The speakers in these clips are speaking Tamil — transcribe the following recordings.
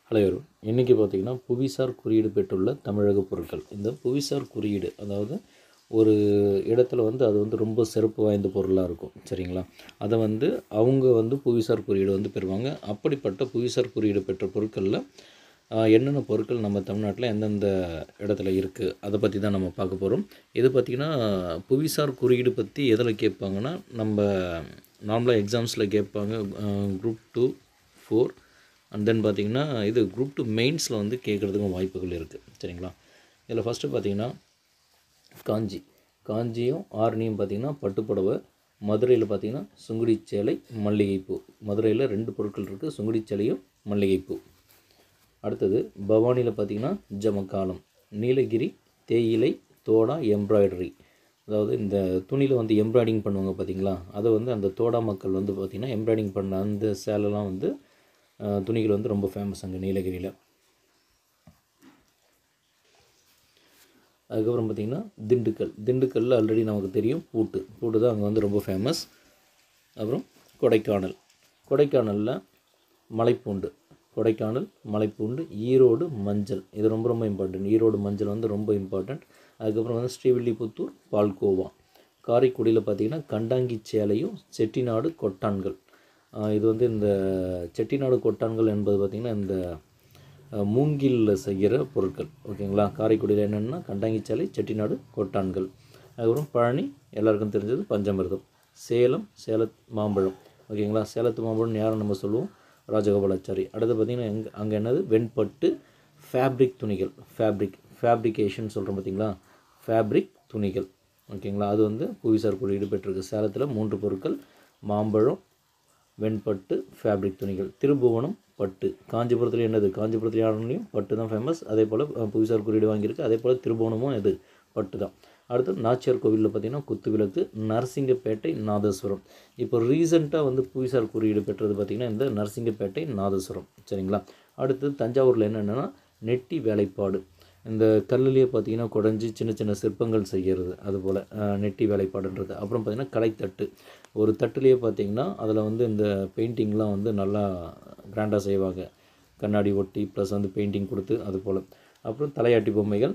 ஹலோ யாரும் இன்றைக்கி பார்த்தீங்கன்னா புவிசார் குறியீடு பெற்றுள்ள தமிழக பொருட்கள் இந்த புவிசார் குறியீடு அதாவது ஒரு இடத்துல வந்து அது வந்து ரொம்ப சிறப்பு வாய்ந்த பொருளாக இருக்கும் சரிங்களா அதை வந்து அவங்க வந்து புவிசார் குறியீடு வந்து பெறுவாங்க அப்படிப்பட்ட புவிசார் குறியீடு பெற்ற பொருட்களில் ஆஹ், என்னென்ன பொருட்கள் நம்ம தமிழ்நாட்டில் எந்தெந்த இடத்துல இருக்குது அதை பற்றி தான் நம்ம பார்க்க போகிறோம் இது பார்த்திங்கன்னா புவிசார் குறியீடு பற்றி எதில் கேட்பாங்கன்னா நம்ம நார்மலாக எக்ஸாம்ஸில் கேட்பாங்க group two four and then பார்த்தீங்கன்னா இது குரூப் டூ மெயின்ஸில் வந்து கேட்குறதுக்கும் வாய்ப்புகள் இருக்குது சரிங்களா இதில் ஃபஸ்ட்டு பார்த்தீங்கன்னா காஞ்சி காஞ்சியும் ஆரணியும் பார்த்தீங்கன்னா பட்டுப்புடவை மதுரையில் பார்த்தீங்கன்னா சுங்குடி சேலை மல்லிகைப்பூ மதுரையில் ரெண்டு பொருட்கள் இருக்குது சுங்குடி சேலையும் மல்லிகைப்பூ அடுத்தது பவானியில் பார்த்தீங்கன்னா ஜமக்காலம் நீலகிரி தேயிலை தோடா எம்ப்ராய்டரி அதாவது இந்த துணியில் வந்து எம்ப்ராய்டிங் பண்ணுவாங்க பார்த்தீங்களா அதை வந்து அந்த தோடா மக்கள் வந்து பார்த்திங்கன்னா எம்ப்ராய்டிங் பண்ண அந்த சேலைலாம் வந்து அஹ், துணிகள் வந்து ரொம்ப ஃபேமஸ் அங்கே நீலகிரியில் அதுக்கப்புறம் பார்த்திங்கன்னா திண்டுக்கல் திண்டுக்கல்லில் ஆல்ரெடி நமக்கு தெரியும் பூட்டு பூட்டு தான் அங்கே வந்து ரொம்ப ஃபேமஸ் அப்புறம் கொடைக்கானல் கொடைக்கானலில் மலைப்பூண்டு கொடைக்கானல் மலைப்பூண்டு ஈரோடு மஞ்சள் இது ரொம்ப ரொம்ப இம்பார்ட்டன்ட் ஈரோடு மஞ்சள் வந்து ரொம்ப இம்பார்ட்டண்ட் அதுக்கப்புறம் வந்து ஸ்ரீவில்லிபுத்தூர் பால்கோவா காரைக்குடியில் பார்த்தீங்கன்னா கண்டாங்கி சேலையும் செட்டிநாடு கொட்டான்கள் ஆஹ் இது வந்து இந்த செட்டிநாடு கொட்டான்கள் என்பது பார்த்திங்கன்னா இந்த அஹ், மூங்கில்ல செய்கிற பொருட்கள் ஓகேங்களா காரைக்குடியில் என்னென்னா கண்டாங்கி சேலை செட்டிநாடு கொட்டான்கள் அதுக்கப்புறம் பழனி எல்லாருக்கும் தெரிஞ்சது பஞ்சமிர்தம் சேலம் சேலத் மாம்பழம் ஓகேங்களா சேலத்து மாம்பழம் யாரும் நம்ம சொல்லுவோம் ராஜகோபாலாச்சாரி அடுத்து பார்த்திங்கன்னா எங்க அங்கே என்னது வெண்பட்டு ஃபேப்ரிக் துணிகள் ஃபேப்ரிக் ஃபேப்ரிகேஷன் சொல்கிறோம் பார்த்தீங்களா ஃபேப்ரிக் துணிகள் ஓகேங்களா அது வந்து புவிசார் குறியீடு பெற்றிருக்கு சேலத்தில் மூன்று பொருட்கள் மாம்பழம் வெண்பட்டு ஃபேப்ரிக் துணிகள் திருபுவனம் பட்டு காஞ்சிபுரத்தில் என்னது காஞ்சிபுரத்தில் யாருலையும் பட்டு தான் ஃபேமஸ் அதே போல் அஹ், புவிசார் குறியீடு வாங்கியிருக்கு அதே போல் திருபுவனமும் இது பட்டு தான் அடுத்து நாச்சியார் கோவிலில் பார்த்தீங்கன்னா குத்துவிளக்கு நரசிங்கப்பேட்டை நாதஸ்வரம் இப்போ ரீசெண்டாக வந்து புவிசார் குறியீடு பெற்றது பார்த்திங்கன்னா இந்த நரசிங்கப்பேட்டை நாதஸ்வரம் சரிங்களா அடுத்து தஞ்சாவூரில் என்னென்னா நெட்டி வேலைப்பாடு இந்த கல்லுலேயே பார்த்தீங்கன்னா குடஞ்சி சின்ன சின்ன சிற்பங்கள் செய்கிறது அதுபோல் நெட்டி வேலைப்பாடுன்றது அப்புறம் பார்த்திங்கன்னா கலைத்தட்டு ஒரு தட்டுலேயே பார்த்தீங்கன்னா அதில் வந்து இந்த பெயிண்டிங்லாம் வந்து நல்லா கிராண்டாக செய்வாங்க கண்ணாடி ஒட்டி ப்ளஸ் வந்து பெயிண்டிங் கொடுத்து அது போல் அப்புறம் தலையாட்டி பொம்மைகள்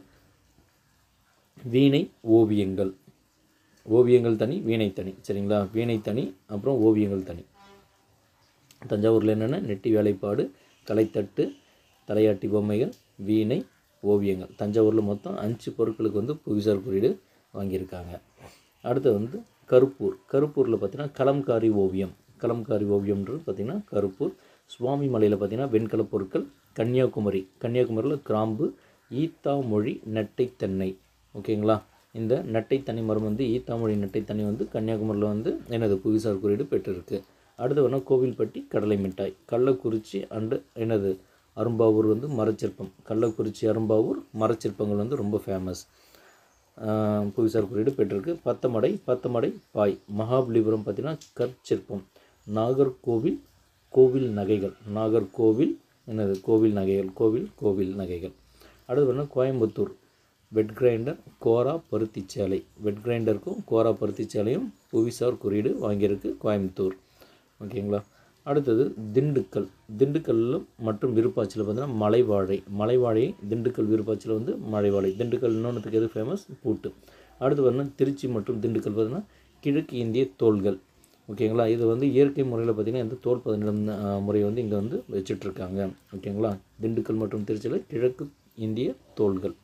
வீணை ஓவியங்கள் ஓவியங்கள் தனி வீணை தனி சரிங்களா வீணை தனி அப்புறம் ஓவியங்கள் தனி தஞ்சாவூரில் என்னென்ன நெட்டி வேலைப்பாடு கலைத்தட்டு தலையாட்டி பொம்மைகள் வீணை ஓவியங்கள் தஞ்சாவூரில் மொத்தம் அஞ்சு பொருட்களுக்கு வந்து புவிசார் குறியீடு வாங்கியிருக்காங்க அடுத்து வந்து கருப்பூர் கருப்பூரில் பார்த்தீங்கன்னா கலம்காரி ஓவியம் கலம்காரி ஓவியம்ன்றது பார்த்திங்கன்னா கருப்பூர் சுவாமி மலையில் பார்த்திங்கன்னா வெண்கலப் பொருட்கள் கன்னியாகுமரி கன்னியாகுமரியில் கிராம்பு ஈத்தா மொழி நெட்டை தென்னை ஓகேங்களா இந்த நெட்டை தனி மரம் வந்து ஈத்தாமொழி நெட்டை தனி வந்து கன்னியாகுமரியில் வந்து எனது புவிசார் குறியீடு பெற்றிருக்கு அடுத்து வேணா கோவில்பட்டி கடலை மிட்டாய் கள்ளக்குறிச்சி அண்டு என்னது அரும்பாவூர் வந்து மரச்சிற்பம் கள்ளக்குறிச்சி அரும்பாவூர் மரச்சிற்பங்கள் வந்து ரொம்ப ஃபேமஸ் புவிசார் குறியீடு பெற்றிருக்கு பத்தமடை பத்தமடை பாய் மகாபலிபுரம் பார்த்தீங்கன்னா கற்சிற்பம் நாகர்கோவில் கோவில் நகைகள் நாகர்கோவில் என்னது கோவில் நகைகள் கோவில் கோவில் நகைகள் அடுத்து வேணா கோயம்புத்தூர் வெட் கிரைண்டர் கோரா பருத்தி சேலை வெட் கிரைண்டருக்கும் கோரா பருத்தி சேலையும் புவிசார் குறியீடு வாங்கியிருக்கு கோயம்புத்தூர் ஓகேங்களா அடுத்தது திண்டுக்கல் திண்டுக்கல்ல மற்றும் விருப்பாச்சியில் பார்த்தீங்கன்னா மலைவாழை மலைவாழை திண்டுக்கல் விருப்பாச்சியில் வந்து மலைவாழை திண்டுக்கல் இன்னொன்றுத்துக்கு எது ஃபேமஸ் பூட்டு அடுத்து பார்த்தீங்கன்னா திருச்சி மற்றும் திண்டுக்கல் பார்த்தீங்கன்னா கிழக்கு இந்திய தோள்கள் ஓகேங்களா இது வந்து இயற்கை முறையில் பார்த்திங்கன்னா இந்த தோல் பதனிடம் முறை வந்து இங்கே வந்து வச்சிட்ருக்காங்க ஓகேங்களா திண்டுக்கல் மற்றும் திருச்சியில் கிழக்கு இந்திய தோள்கள்